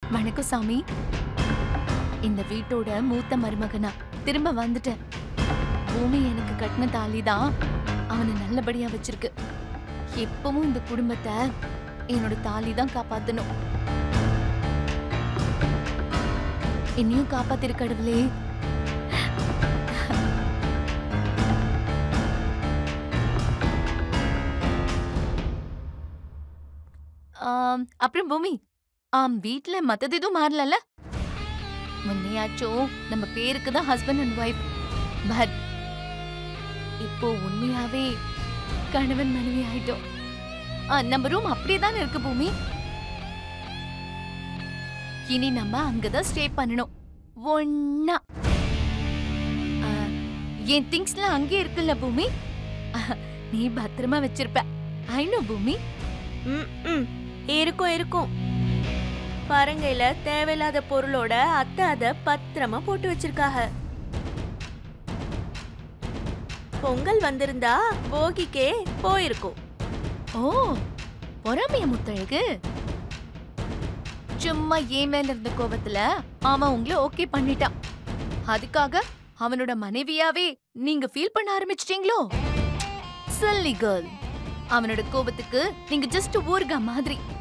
வணக்கம் சாமி இந்த வீட்டோட மூத்த மருமகனா திரும்ப வந்துட்டேன் பூமி எனக்கு கட்டின தாலி தான் அவனை நல்லபடியா வச்சிருக்கு எப்பவும் இந்த குடும்பத்தை என்னோட தாலி தான் காப்பாத்தணும் என்னையும் காப்பாத்திரு கடவுளே ஆம், அப்புறம் பூமி ஆம் வீட்ல மத்தது எதுவும் மாறலல்ல முன்னையாச்சும் நம்ம பேருக்கு தான் ஹஸ்பண்ட் அண்ட் ஒய்ஃப் பட் இப்போ உண்மையாவே கணவன் மனைவி ஆயிட்டோம் ஆ, நம்ம ரூம் அப்படியே தானே இருக்கு பூமி இனி நம்ம அங்கதான் ஸ்டே பண்ணணும் ஒன்னா ஆ, என் திங்ஸ்லாம் அங்கேயே இருக்குல்ல பூமி ஆ, நீ பத்திரமா வச்சிருப்ப ஐ நோ பூமி ம், ம். இருக்கும் இருக்கும் பரங்கையில தேவையில்லாத பொருளோட அத்தை அத பத்திரமா போட்டு வச்சிருக்காக பொங்கல் வந்திருந்தா போகிக்கே போயிருக்கும் ஓ பொறாமைய முத்தழகு சும்மா ஏன் மேல இருந்த கோவத்துல அவன் உங்களை ஓகே பண்ணிட்டான் அதுக்காக அவனோட மனைவியாவே நீங்க ஃபீல் பண்ண ஆரம்பிச்சிட்டீங்களோ சில்லி கேர்ள் அவனோட கோபத்துக்கு நீங்க ஜஸ்ட் ஊர்கா மாதிரி